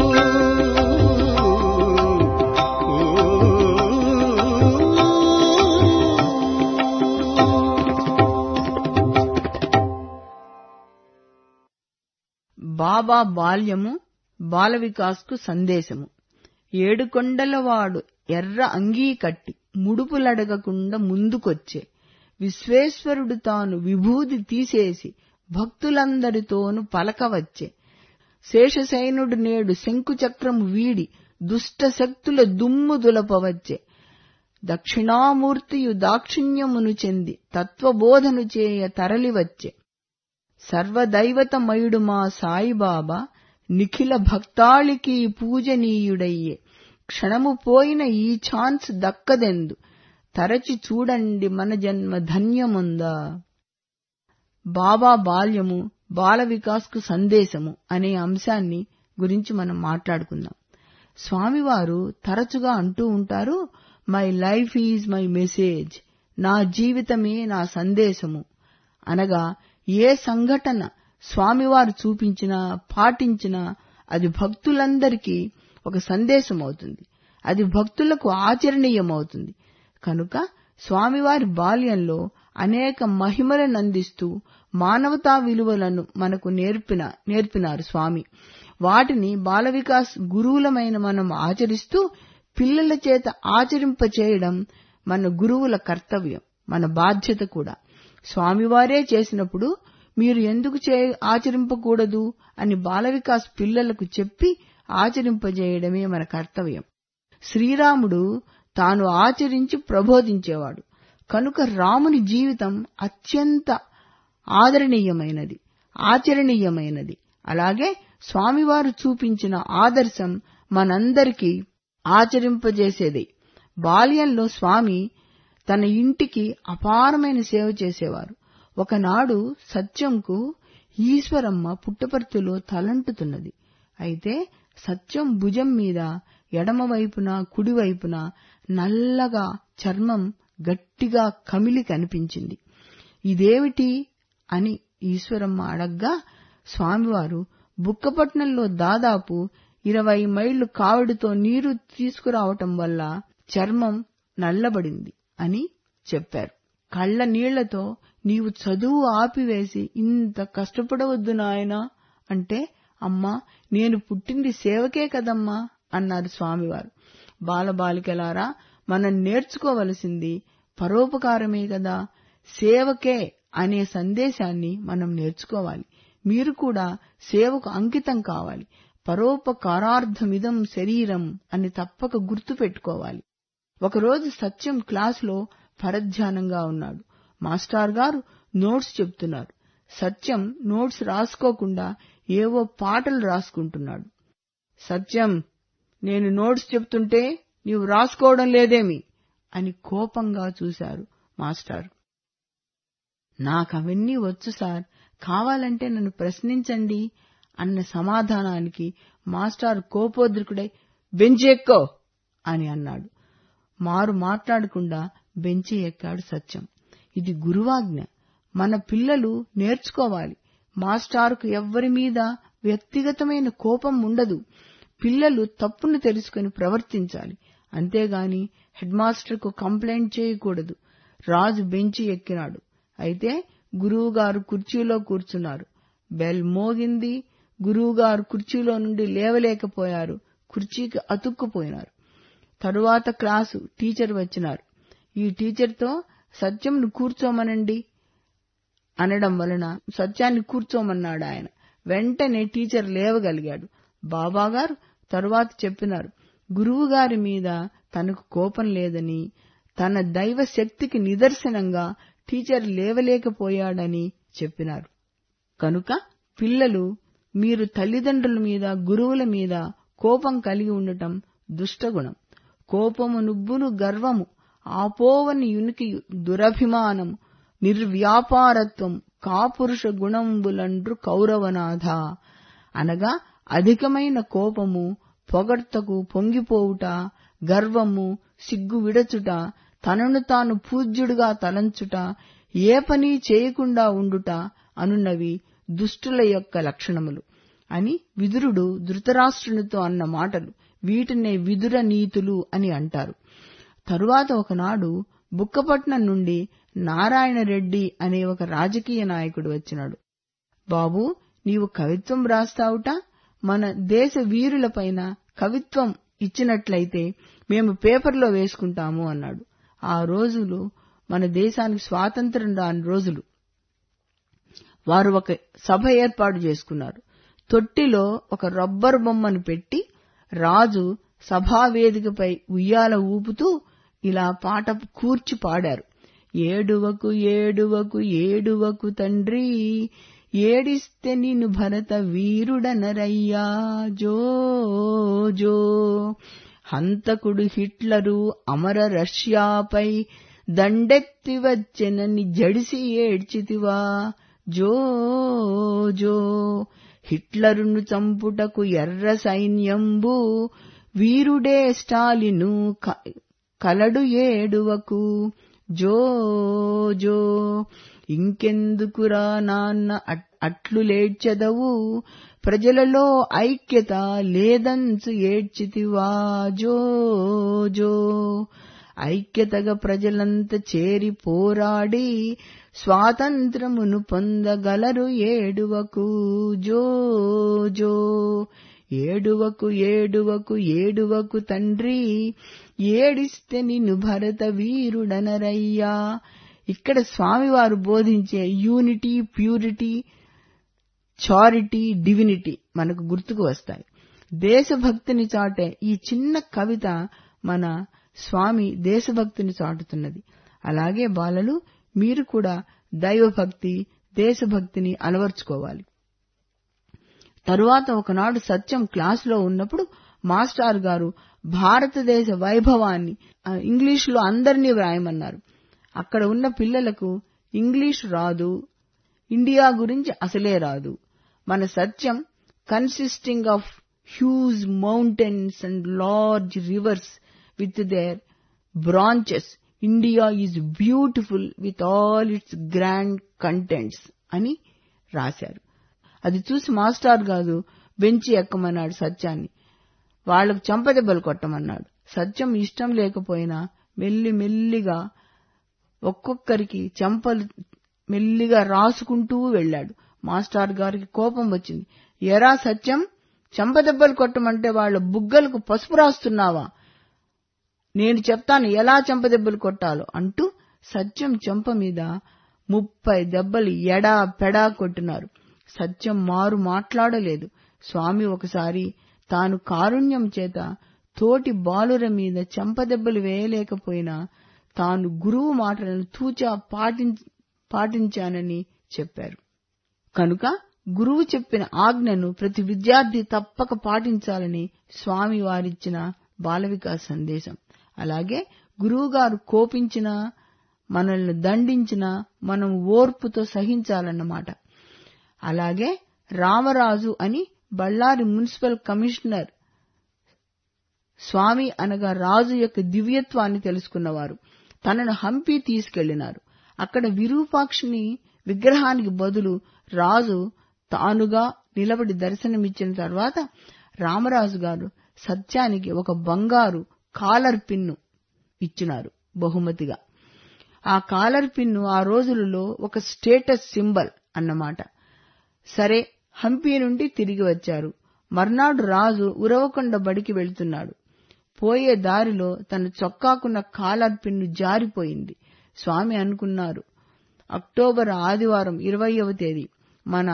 బాబా బాల్యము బాల వికాస్కు సందేశము ఏడుకొండలవాడు ఎర్ర అంగీ కట్టి ముడుపులడగకుండా ముందుకొచ్చే విశ్వేశ్వరుడు తాను విభూది తీసేసి భక్తులందరితోనూ పలకవచ్చే శేషసైనుడు నేడు శంకుచక్రము వీడి దుష్ట శక్తుల దుమ్ము దులపవచ్చే దక్షిణామూర్తియు దాక్షిణ్యమును చెంది తత్వబోధను చేయ తరలివచ్చే సర్వదైవతమయుడు మా సాయిబాబా నిఖిల భక్తాళికి పూజనీయుడయ్యే క్షణము పోయిన ఈ ఛాన్స్ దక్కదెందు తరచి చూడండి మన జన్మ ధన్యముందా బాబా బాల్యము బాల వికాస్కు సందేశము అనే అంశాన్ని గురించి మనం మాట్లాడుకుందాం స్వామివారు తరచుగా అంటూ ఉంటారు my life is my message నా జీవితమే నా సందేశము అనగా ఏ సంఘటన స్వామివారు చూపించినా పాటించినా అది భక్తులందరికీ ఒక సందేశం అవుతుంది అది భక్తులకు ఆచరణీయమవుతుంది కనుక స్వామివారి బాల్యంలో అనేక మహిమలను అందిస్తూ మానవతా విలువలను మనకు నేర్పిన నేర్పినారు స్వామి వాటిని బాల వికాస్ గురువులమైన మనం ఆచరిస్తూ పిల్లల చేత ఆచరింపచేయడం మన గురువుల కర్తవ్యం మన బాధ్యత కూడా స్వామివారే చేసినప్పుడు మీరు ఎందుకు చే ఆచరింపకూడదు అని బాల వికాస్ పిల్లలకు చెప్పి ఆచరింపజేయడమే మన కర్తవ్యం శ్రీరాముడు తాను ఆచరించి ప్రబోధించేవాడు కనుక రాముని జీవితం అత్యంత ఆదరణీయమైనది ఆచరణీయమైనది అలాగే స్వామివారు చూపించిన ఆదర్శం మనందరికీ ఆచరింపజేసేది బాల్యంలో స్వామి తన ఇంటికి అపారమైన సేవ చేసేవారు ఒకనాడు సత్యంకు ఈశ్వరమ్మ పుట్టపర్తిలో తలంటుతున్నది అయితే సత్యం భుజం మీద ఎడమవైపున కుడివైపున నల్లగా చర్మం గట్టిగా కమిలి కనిపించింది ఇదేమిటి అని ఈశ్వరమ్మ అడగ్గా స్వామివారు బుక్కపట్నంలో దాదాపు ఇరవై మైళ్లు కావడితో నీరు తీసుకురావటం వల్ల చర్మం నల్లబడింది అని చెప్పారు కళ్ల నీళ్లతో నీవు చదువు ఆపివేసి ఇంత కష్టపడవద్దు నాయనా అంటే అమ్మా నేను పుట్టింది సేవకే కదమ్మా అన్నారు స్వామివారు బాలబాలికలారా మనం నేర్చుకోవలసింది పరోపకారమే కదా సేవకే అనే సందేశాన్ని మనం నేర్చుకోవాలి మీరు కూడా సేవకు అంకితం కావాలి పరోపకారార్థమిదం శరీరం అని తప్పక గుర్తు పెట్టుకోవాలి ఒకరోజు సత్యం క్లాసులో పరధ్యానంగా ఉన్నాడు మాస్టార్ గారు నోట్స్ చెప్తున్నారు సత్యం నోట్స్ రాసుకోకుండా ఏవో పాటలు రాసుకుంటున్నాడు సత్యం నేను నోట్స్ చెప్తుంటే నీవు రాసుకోవడం లేదేమి అని కోపంగా చూశారు మాస్టారు నాకవన్నీ వచ్చు సార్ కావాలంటే నన్ను ప్రశ్నించండి అన్న సమాధానానికి మాస్టారు కోపోద్రికుడై బెంచెక్కో అని అన్నాడు మారు మాట్లాడకుండా బెంచి ఎక్కాడు సత్యం ఇది గురువాజ్ఞ మన పిల్లలు నేర్చుకోవాలి మాస్టారుకు ఎవ్వరి మీద వ్యక్తిగతమైన కోపం ఉండదు పిల్లలు తప్పును తెలుసుకుని ప్రవర్తించాలి అంతేగాని హెడ్ మాస్టర్కు కంప్లైంట్ చేయకూడదు రాజు బెంచి ఎక్కినాడు అయితే గురువుగారు కుర్చీలో కూర్చున్నారు బెల్ మోగింది గురువుగారు కుర్చీలో నుండి లేవలేకపోయారు కుర్చీకి అతుక్కుపోయినారు తరువాత క్లాసు టీచర్ వచ్చినారు ఈ టీచర్తో సత్యంను కూర్చోమనండి అనడం వలన సత్యాన్ని కూర్చోమన్నాడు ఆయన వెంటనే టీచర్ లేవగలిగాడు బాబాగారు తరువాత చెప్పినారు గురువుగారి మీద తనకు కోపం లేదని తన దైవ శక్తికి నిదర్శనంగా టీచర్ లేవలేకపోయాడని చెప్పినారు కనుక పిల్లలు మీరు తల్లిదండ్రుల మీద గురువుల మీద కోపం కలిగి ఉండటం దుష్టగుణం కోపము నుబ్బును గర్వము ఆపోవని యునికి దురభిమానము నిర్వ్యాపారత్వం కాపురుష గుణంబులండ్రు కౌరవనాథ అనగా అధికమైన కోపము పొగడ్తకు పొంగిపోవుట గర్వము సిగ్గు విడచుట తనను తాను పూజ్యుడుగా తలంచుట ఏ పని చేయకుండా ఉండుట అనున్నవి దుష్టుల యొక్క లక్షణములు అని విదురుడు ధృతరాష్ట్రునితో అన్న మాటలు వీటినే విదుర నీతులు అని అంటారు తరువాత ఒకనాడు బుక్కపట్నం నుండి నారాయణ రెడ్డి అనే ఒక రాజకీయ నాయకుడు వచ్చినాడు బాబు నీవు కవిత్వం రాస్తావుట మన దేశ వీరులపైన కవిత్వం ఇచ్చినట్లయితే మేము పేపర్లో వేసుకుంటాము అన్నాడు ఆ రోజులు మన దేశానికి స్వాతంత్రం రాని రోజులు వారు ఒక సభ ఏర్పాటు చేసుకున్నారు తొట్టిలో ఒక రబ్బర్ బొమ్మను పెట్టి రాజు సభావేదికపై ఉయ్యాల ఊపుతూ ఇలా పాట కూర్చి పాడారు ఏడువకు ఏడువకు ఏడువకు తండ్రి ఏడిస్తే నిన్ను భరత వీరుడనరయ్యా జో జో హంతకుడు హిట్లరు అమర రష్యాపై దండెత్తి వచ్చెనని జడిసి ఏడ్చితివా జో జో హిట్లరును చంపుటకు ఎర్ర సైన్యంబు వీరుడే స్టాలిను కలడు ఏడువకు జో జో ఇంకెందుకురా నాన్న అట్లు లేడ్చెదవు ప్రజలలో ఐక్యత లేదంచు ఏడ్చితివా జో జో ఐక్యతగా ప్రజలంత చేరి పోరాడి స్వాతంత్రమును పొందగలరు ఏడువకు జో జో ఏడువకు ఏడువకు ఏడువకు తండ్రి ఏడిస్తే నిన్ను భరత వీరుడనరయ్యా ఇక్కడ స్వామివారు బోధించే యూనిటీ ప్యూరిటీ చారిటీ డివినిటీ మనకు గుర్తుకు వస్తాయి దేశభక్తిని చాటే ఈ చిన్న కవిత మన స్వామి దేశభక్తిని చాటుతున్నది అలాగే బాలలు మీరు కూడా దైవభక్తి దేశభక్తిని అలవర్చుకోవాలి తరువాత ఒకనాడు సత్యం క్లాసులో ఉన్నప్పుడు మాస్టర్ గారు భారతదేశ వైభవాన్ని ఇంగ్లీషులో అందరినీ వ్రాయమన్నారు అక్కడ ఉన్న పిల్లలకు ఇంగ్లీష్ రాదు ఇండియా గురించి అసలే రాదు మన సత్యం consisting of huge mountains and large rivers with their branches India is beautiful with all its grand contents అని రాశారు అది చూసి మాస్టర్ గారు బెంచి ఎక్కమన్నాడు సత్యాన్ని వాళ్లకు చంపదెబ్బలు కొట్టమన్నాడు సత్యం ఇష్టం లేకపోయినా మెల్లి మెల్లిగా ఒక్కొక్కరికి చెంపలు మెల్లిగా రాసుకుంటూ వెళ్లాడు మాస్టర్ గారికి కోపం వచ్చింది ఎరా సత్యం చెంపదెబ్బలు కొట్టమంటే వాళ్ళ బుగ్గలకు పసుపు రాస్తున్నావా నేను చెప్తాను ఎలా చెంపదెబ్బలు కొట్టాలో అంటూ సత్యం చెంప మీద ముప్పై దెబ్బలు ఎడా పెడా కొట్టినారు సత్యం మారు మాట్లాడలేదు స్వామి ఒకసారి తాను కారుణ్యం చేత తోటి బాలుర మీద చెంపదెబ్బలు వేయలేకపోయినా తాను గురువు మాటలను తూచా పాటించ పాటించానని చెప్పారు కనుక గురువు చెప్పిన ఆజ్ఞను ప్రతి విద్యార్థి తప్పక పాటించాలని స్వామి వారిచ్చిన బాలవికాస్ సందేశం అలాగే గురువుగారు కోపించినా మనల్ని దండించినా మనం ఓర్పుతో సహించాలన్నమాట అలాగే రామరాజు అని బళ్ళారి మున్సిపల్ కమిషనర్ స్వామి అనగా రాజు యొక్క దివ్యత్వాన్ని తెలుసుకున్నవారు తనను హంపి తీసుకెళ్లినారు అక్కడ విరూపాక్షిని విగ్రహానికి బదులు రాజు తానుగా నిలబడి దర్శనమిచ్చిన తర్వాత రామరాజు గారు సత్యానికి ఒక బంగారు కాలర్ పిన్ను ఇచ్చినారు బహుమతిగా ఆ కాలర్ పిన్ను ఆ రోజులలో ఒక స్టేటస్ సింబల్ అన్నమాట సరే హంపి నుండి తిరిగి వచ్చారు మర్నాడు రాజు ఉరవకొండ బడికి వెళ్తున్నాడు పోయే దారిలో తన చొక్కాకున్న కాలర్ పిన్ను జారిపోయింది స్వామి అనుకున్నారు అక్టోబర్ ఆదివారం ఇరవయవ తేదీ మన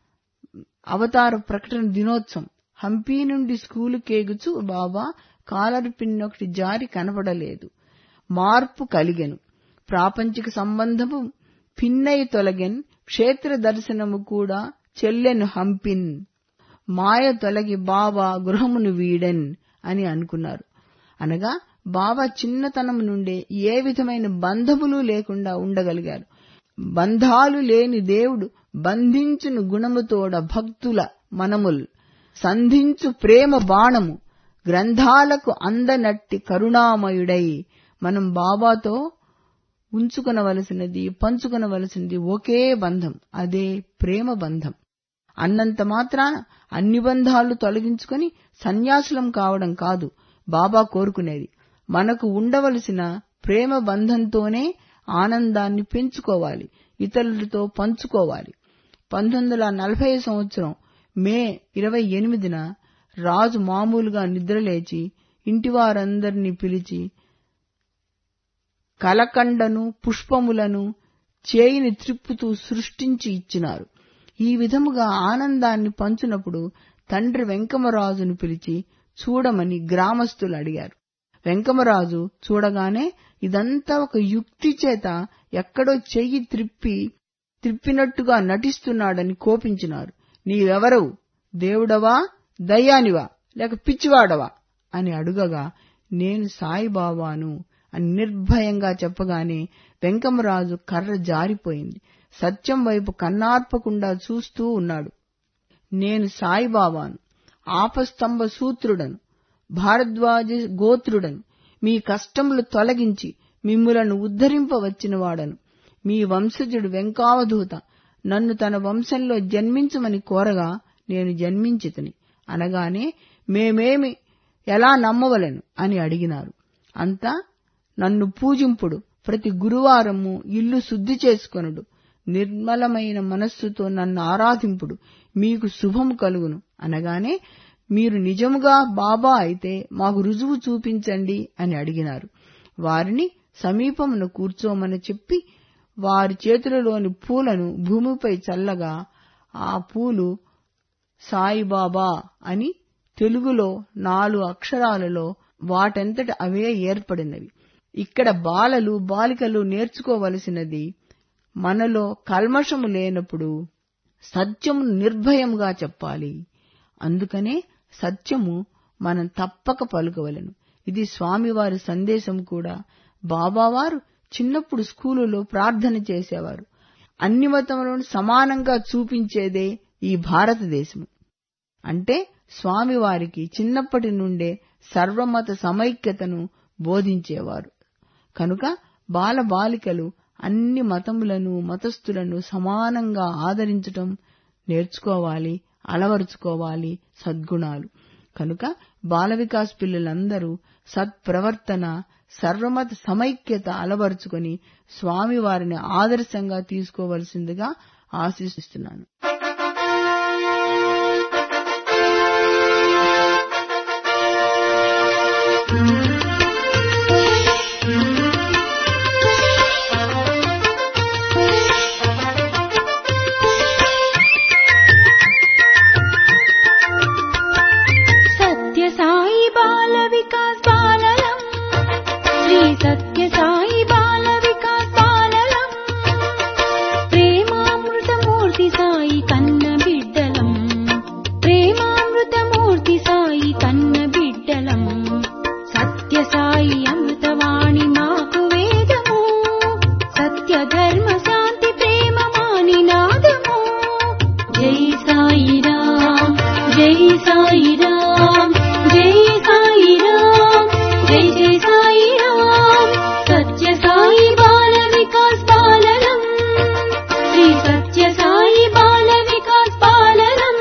అవతార ప్రకటన దినోత్సవం హంపి నుండి స్కూలు కేగుచు బాబా కాలర్ పిన్ ఒకటి జారి కనపడలేదు మార్పు కలిగెను ప్రాపంచిక సంబంధము పిన్నై తొలగెన్ క్షేత్ర దర్శనము కూడా చెల్లెను హంపిన్ మాయ తొలగి బాబా గృహమును వీడెన్ అని అనుకున్నారు అనగా బాబా చిన్నతనం నుండే ఏ విధమైన బంధములు లేకుండా ఉండగలిగారు బంధాలు లేని దేవుడు బంధించును గుణముతోడ భక్తుల మనముల్ సంధించు ప్రేమ బాణము గ్రంథాలకు అందనట్టి కరుణామయుడై మనం బాబాతో ఉంచుకొనవలసినది పంచుకొనవలసినది ఒకే బంధం అదే ప్రేమ బంధం అన్నంత మాత్రాన అన్ని బంధాలు తొలగించుకొని సన్యాసులం కావడం కాదు బాబా కోరుకునేది మనకు ఉండవలసిన ప్రేమ బంధంతోనే ఆనందాన్ని పెంచుకోవాలి ఇతరులతో పంచుకోవాలి పంతొమ్మిది వందల నలభై సంవత్సరం మే ఇరవై ఎనిమిదిన రాజు మామూలుగా నిద్రలేచి ఇంటివారందరినీ పిలిచి కలకండను పుష్పములను చేయిని త్రిప్పుతూ సృష్టించి ఇచ్చినారు ఈ విధముగా ఆనందాన్ని పంచునప్పుడు తండ్రి వెంకమరాజును పిలిచి చూడమని గ్రామస్తులు అడిగారు వెంకమరాజు చూడగానే ఇదంతా ఒక యుక్తి చేత ఎక్కడో చెయ్యి త్రిప్పి త్రిప్పినట్టుగా నటిస్తున్నాడని కోపించినారు నీవెవరవు దేవుడవా దయ్యానివా లేక పిచ్చివాడవా అని అడుగగా నేను సాయిబాబాను అని నిర్భయంగా చెప్పగానే వెంకమరాజు కర్ర జారిపోయింది సత్యం వైపు కన్నార్పకుండా చూస్తూ ఉన్నాడు నేను సాయిబాబాను ఆపస్తంభ సూత్రుడను భారద్వాజ గోత్రుడను మీ కష్టములు తొలగించి మిమ్ములను ఉద్ధరింపవచ్చిన వాడను మీ వంశజుడు వెంకావధూత నన్ను తన వంశంలో జన్మించమని కోరగా నేను జన్మించితిని అనగానే మేమేమి ఎలా నమ్మవలను అని అడిగినారు అంతా నన్ను పూజింపుడు ప్రతి గురువారము ఇల్లు శుద్ధి చేసుకొనుడు నిర్మలమైన మనస్సుతో నన్ను ఆరాధింపుడు మీకు శుభం కలుగును అనగానే మీరు నిజముగా బాబా అయితే మాకు రుజువు చూపించండి అని అడిగినారు వారిని సమీపమున కూర్చోమని చెప్పి వారి చేతులలోని పూలను భూమిపై చల్లగా ఆ పూలు సాయిబాబా అని తెలుగులో నాలుగు అక్షరాలలో వాటంతట అవే ఏర్పడినవి ఇక్కడ బాలలు బాలికలు నేర్చుకోవలసినది మనలో కల్మషము లేనప్పుడు సత్యమును నిర్భయముగా చెప్పాలి అందుకనే సత్యము మనం తప్పక పలుకవలను ఇది స్వామివారి సందేశం కూడా బాబావారు చిన్నప్పుడు స్కూలులో ప్రార్థన చేసేవారు అన్ని మతములను సమానంగా చూపించేదే ఈ భారతదేశము అంటే స్వామివారికి చిన్నప్పటి నుండే సర్వమత సమైక్యతను బోధించేవారు కనుక బాల బాలికలు అన్ని మతములను మతస్థులను సమానంగా ఆదరించటం నేర్చుకోవాలి అలవరుచుకోవాలి సద్గుణాలు కనుక బాల వికాస్ పిల్లలందరూ సత్ప్రవర్తన సర్వమత సమైక్యత అలవరుచుకొని స్వామివారిని ఆదర్శంగా తీసుకోవలసిందిగా ఆశిస్తున్నాను जय जय साई राम सत्य साई बाल विकास पालनम् श्री सत्य साई बाल विकास पालनम्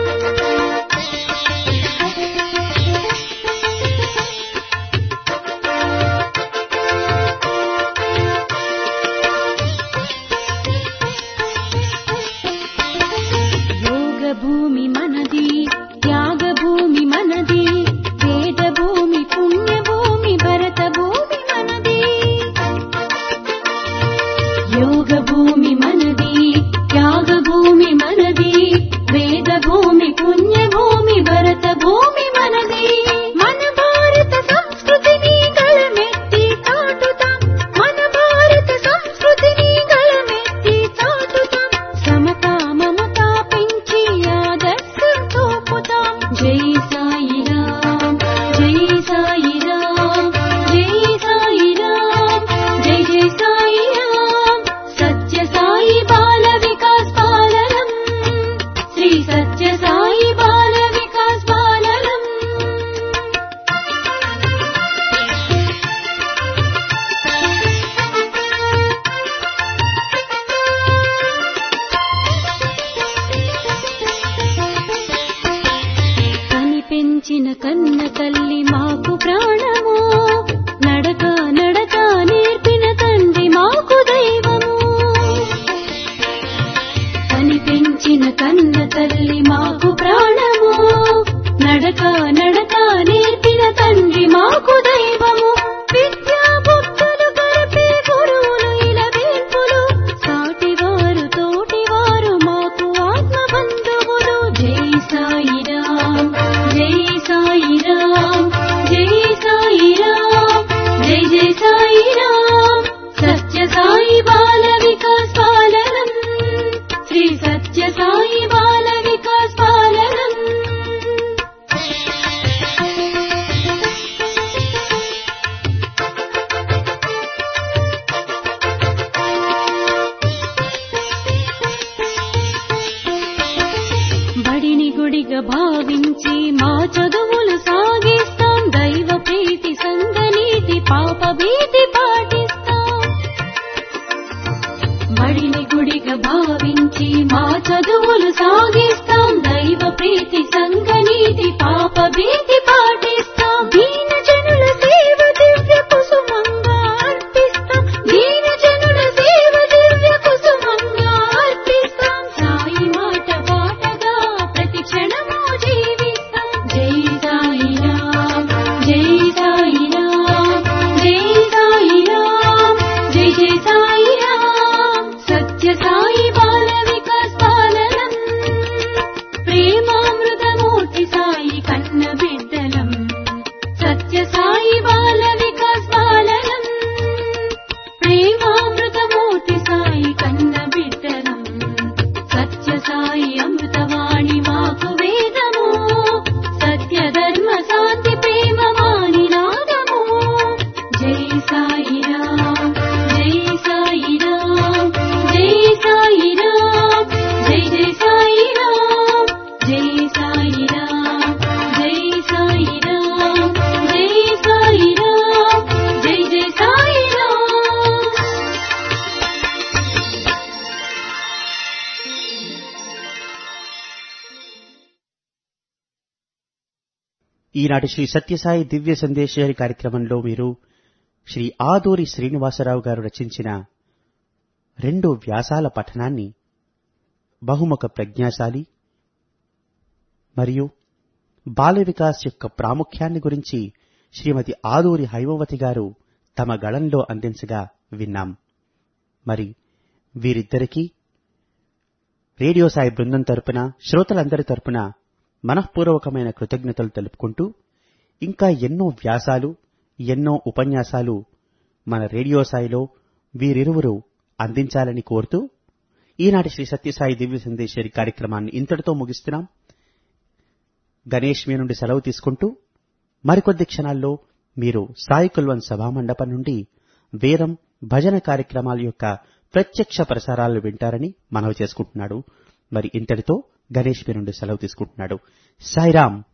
యోగ భూమి మనది త్యాగ భూమి మనది వేద భూమి పుణ్య భూమి భరత భూమి మనది యోగ భూమి మనది త్యాగ భూమి మనది వేద భూమి పుణ్య భూమి భరత భూమి మనది మన భారత సంస్కృతిని గళమెత్తి చాటుతాం మన భారత సంస్కృతిని గళమెత్తి చాటుతాం సమతా మమతా పెంచి ఆదర్శం చూపుతాం జై సాయి రామ్ జై సాయి రామ్ జై సాయి రామ్ జై జై సాయి రామ్ సత్య సాయి బాల వికాస్ పాలనం శ్రీ సత్య సాయి బాల వికాస్ పాలనం కని పెంచిన కన్న తల్లి మాకు ప్రాణము నడక నడక నేర్పిన తండ్రి మాకు దైవము కని పెంచిన కన్న తల్లి మాకు ప్రాణము నడక నడక నేర్పిన తండ్రి మాకు దైవము విద్యా బుద్ధులు కలిపే గురువులు ఇలా వేల్పులు సాటివారు తోటివారు మాకు ఆత్మ బంధువులు జై సాయి రామ్ జై సాయి రామ్ జై సాయి రామ్ జై జై సాయి రామ్ సత్య సాయి బాల వికాస్ పాలనం శ్రీ సత్య సాయి బాల వికాస్ పాలనం బడిని గుడిగా భావించి మా చదువులు సాగిస్తాం దైవ ప్రీతి సంగనీతి పాప భీతి పాటిస్తాం బడిని గుడిగా భావించి మా చదువులు సాగిస్తాం దైవ ప్రీతి సంగనీతి పాప భీతి పాటిస్తాం దీన జనుల సేవ దివ్య కుసుమంగా అర్పిస్తాం దీన జనుల సేవ దివ్య కుసుమంగా అర్పిస్తాం సాయి మాట పాటగా ప్రతి క్షణము జీవిస్తాం జై సాయి రామ్ జై సాయి రామ్ జై సాయి రామ్ జై జై సాయి రామ్ సత్య సాయి బాల వికాస్ పాలనం ప్రేమామృతమూర్తి సాయి కన్న బిడ్డలం సత్య సాయి బాల వికాస్ పాలనం ప్రేమామృతమూర్తి సాయి కన్న బిడ్డలం సత్య సాయి అమృతవాణి మాకు వేదము సత్య ధర్మ శాంతి ప్రేమ వాణి నాదము జై సాయి రామ్ జై సాయి రామ్ జై సాయి రామ్ జై జై సాయి రామ్ జై సాయి రామ్ జై సాయి రామ్ జై సాయి రామ్ జై జై సాయి రామ్ ఈనాటి శ్రీ సత్యసాయి దివ్య సందేశారి కార్యక్రమంలో మీరు శ్రీ ఆదూరి శ్రీనివాసరావు గారు రచించిన రెండు వ్యాసాల పఠనాన్ని బహుముఖ ప్రజ్ఞాశాలి మరియు బాల వికాస్ యొక్క ప్రాముఖ్యాన్ని గురించి శ్రీమతి ఆదూరి హైమవతి గారు తమ గళంలో అందించగా విన్నాం మరి వీరిద్దరికీ రేడియో సాయి బృందం తరపున శ్రోతలందరి తరపున మనఃపూర్వకమైన కృతజ్ఞతలు తెలుపుకుంటూ ఇంకా ఎన్నో వ్యాసాలు ఎన్నో ఉపన్యాసాలు మన రేడియో సాయిలో వీరిరువురు అందించాలని కోరుతూ ఈనాటి శ్రీ సత్యసాయి దివ్య సందేశరి కార్యక్రమాన్ని ఇంతటితో ముగిస్తున్నాం గణేష్ మీ నుండి సెలవు తీసుకుంటూ మరికొద్ది క్షణాల్లో మీరు సాయి కుల్వన్ సభామండపం నుండి వేదం భజన కార్యక్రమాల యొక్క ప్రత్యక్ష ప్రసారాలు వింటారని మనవి చేసుకుంటున్నాడు మరి ఇంతటితో గణేష్ మీ నుండి సెలవు తీసుకుంటున్నాడు సాయిరాం